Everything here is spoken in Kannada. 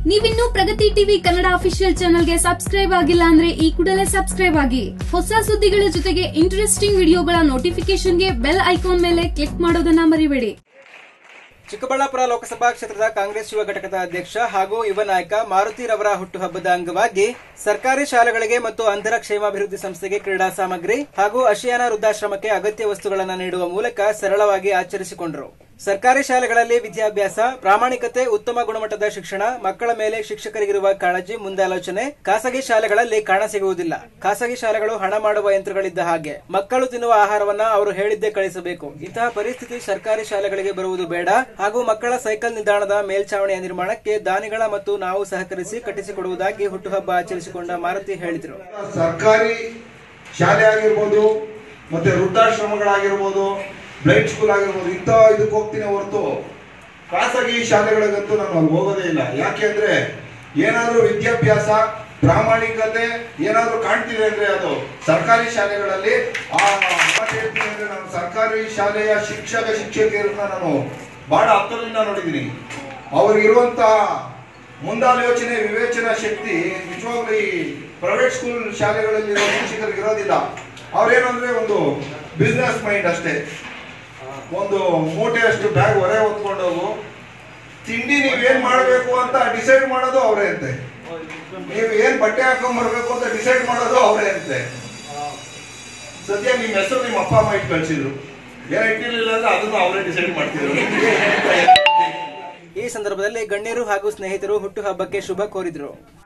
ನೀವಿನ್ನೂ ಪ್ರಗತಿ ಟಿವಿ ಕನ್ನಡ ಅಫಿಷಿಯಲ್ ಚಾನೆಲ್ಗೆ ಸಬ್ಸ್ಕ್ರೈಬ್ ಆಗಿಲ್ಲ ಅಂದ್ರೆ ಈ ಕೂಡಲೇ ಸಬ್ಸ್ಕ್ರೈಬ್ ಆಗಿ ಹೊಸ ಸುದ್ದಿಗಳ ಜೊತೆಗೆ ಇಂಟ್ರೆಸ್ಟಿಂಗ್ ವಿಡಿಯೋಗಳ ನೋಟಿಫಿಕೇಶನ್ಗೆ ಬೆಲ್ ಐಕಾನ್ ಮೇಲೆ ಕ್ಲಿಕ್ ಮಾಡೋದನ್ನ ಮರಿಬೇಡಿ ಚಿಕ್ಕಬಳ್ಳಾಪುರ ಲೋಕಸಭಾ ಕ್ಷೇತ್ರದ ಕಾಂಗ್ರೆಸ್ ಯುವ ಘಟಕದ ಅಧ್ಯಕ್ಷ ಹಾಗೂ ಯುವ ನಾಯಕ ಮಾರುತಿರವರ ಹುಟ್ಟುಹಬ್ಬದ ಅಂಗವಾಗಿ ಸರ್ಕಾರಿ ಶಾಲೆಗಳಿಗೆ ಮತ್ತು ಅಂಧರ ಕ್ಷೇಮಾಭಿವೃದ್ಧಿ ಸಂಸ್ಥೆಗೆ ಕ್ರೀಡಾ ಸಾಮಗ್ರಿ ಹಾಗೂ ಅಶಿಯಾನ ವೃದ್ಧಾಶ್ರಮಕ್ಕೆ ಅಗತ್ಯ ವಸ್ತುಗಳನ್ನು ನೀಡುವ ಮೂಲಕ ಸರಳವಾಗಿ ಆಚರಿಸಿಕೊಂಡರು ಸರ್ಕಾರಿ ಶಾಲೆಗಳಲ್ಲಿ ವಿದ್ಯಾಭ್ಯಾಸ ಪ್ರಾಮಾಣಿಕತೆ ಉತ್ತಮ ಗುಣಮಟ್ಟದ ಶಿಕ್ಷಣ ಮಕ್ಕಳ ಮೇಲೆ ಶಿಕ್ಷಕರಿಗಿರುವ ಕಾಳಜಿ ಮುಂದಾಲೋಚನೆ ಖಾಸಗಿ ಶಾಲೆಗಳಲ್ಲಿ ಕಾಣಸಿಗುವುದಿಲ್ಲ ಖಾಸಗಿ ಶಾಲೆಗಳು ಹಣ ಮಾಡುವ ಯಂತ್ರಗಳಿದ್ದ ಹಾಗೆ ಮಕ್ಕಳು ತಿನ್ನುವ ಆಹಾರವನ್ನ ಅವರು ಹೇಳಿದ್ದೇ ಕಳಿಸಬೇಕು ಇಂತಹ ಪರಿಸ್ಥಿತಿ ಸರ್ಕಾರಿ ಶಾಲೆಗಳಿಗೆ ಬರುವುದು ಬೇಡ ಹಾಗೂ ಮಕ್ಕಳ ಸೈಕಲ್ ನಿಲ್ದಾಣದ ಮೇಲ್ಛಾವಣಿಯ ನಿರ್ಮಾಣಕ್ಕೆ ದಾನಿಗಳ ಮತ್ತು ನಾವು ಸಹಕರಿಸಿ ಕಟ್ಟಿಸಿಕೊಡುವುದಾಗಿ ಹುಟ್ಟುಹಬ್ಬ ಆಚರಿಸಿಕೊಂಡ ಮಾರುತಿ ಹೇಳಿದರು ಸರ್ಕಾರಿ ಶಾಲೆ ಆಗಿರ್ಬೋದು ಮತ್ತೆ ವೃದ್ಧಾಶ್ರಮಗಳಾಗಿರ್ಬೋದು ಬ್ಲೈಂಡ್ ಸ್ಕೂಲ್ ಆಗಿರ್ಬೋದು ಇಂಥ ಇದಕ್ಕೆ ಹೋಗ್ತೀನಿ ಹೊರತು ಖಾಸಗಿ ಶಾಲೆಗಳಿಗಂತೂ ನಾನು ಅಲ್ಲಿ ಹೋಗೋದೇ ಇಲ್ಲ ಯಾಕೆ ಅಂದ್ರೆ ಏನಾದ್ರೂ ವಿದ್ಯಾಭ್ಯಾಸ ಪ್ರಾಮಾಣಿಕತೆ ಏನಾದ್ರೂ ಕಾಣ್ತಿದೆ ಅಂದ್ರೆ ಅದು ಸರ್ಕಾರಿ ಶಾಲೆಗಳಲ್ಲಿ ಆ ಮಾತು ಹೇಳ್ತೀನಿ ಅಂದ್ರೆ ನಾನು ಸರ್ಕಾರಿ ಶಾಲೆಯ ಶಿಕ್ಷಕ ಶಿಕ್ಷಕಿಯರನ್ನ ನಾನು ಬಹಳ ಹತ್ತರಿಂದ ನೋಡಿದ್ದೀನಿ ಅವ್ರಿಗಿರುವಂತ ಮುಂದಾಲೋಚನೆ ವಿವೇಚನಾ ಶಕ್ತಿ ನಿಜವಾಗ್ಲೂ ಈ ಪ್ರೈವೇಟ್ ಸ್ಕೂಲ್ ಶಾಲೆಗಳಲ್ಲಿ ಶಿಕ್ಷಕರಿಗೆ ಇರೋದಿಲ್ಲ ಅವ್ರೇನಂದ್ರೆ ಒಂದು ಬಿಸ್ನೆಸ್ ಮೈಂಡ್ ಅಷ್ಟೇ ಒಂದು ಮೂಟೆ ಅಷ್ಟು ಬ್ಯಾಗ್ ಹೊರೆ ಹೊತ್ಕೊಂಡು ಹೋಗು ತಿಂಡಿ ನೀವೇನ್ ಮಾಡಬೇಕು ಅಂತ ಡಿಸೈಡ್ ಮಾಡೋದು ಅವರೇ ಅಂತೆ ನೀವು ಏನ್ ಬಟ್ಟೆ ಹಾಕೊಂಡ್ ಬರ್ಬೇಕು ಅಂತ ಡಿಸೈಡ್ ಮಾಡೋದು ಅವರೇ ಅಂತೆ ಸದ್ಯ ನಿಮ್ಮ ಹೆಸರು ನಿಮ್ಮ ಅಪ್ಪ ಅಮ್ಮ ಇಟ್ಟು ಕಳ್ಸಿದ್ರು ಏನ್ ಇಟ್ಟಿರ್ಲಿಲ್ಲ ಅಂದ್ರೆ ಅದನ್ನು ಅವರೇ ಡಿಸೈಡ್ ಮಾಡ್ತಿದ್ರು ಈ ಸಂದರ್ಭದಲ್ಲಿ ಗಣ್ಯರು ಹಾಗೂ ಸ್ನೇಹಿತರು ಹುಟ್ಟುಹಬ್ಬಕ್ಕೆ ಶುಭ ಕೋರಿದರು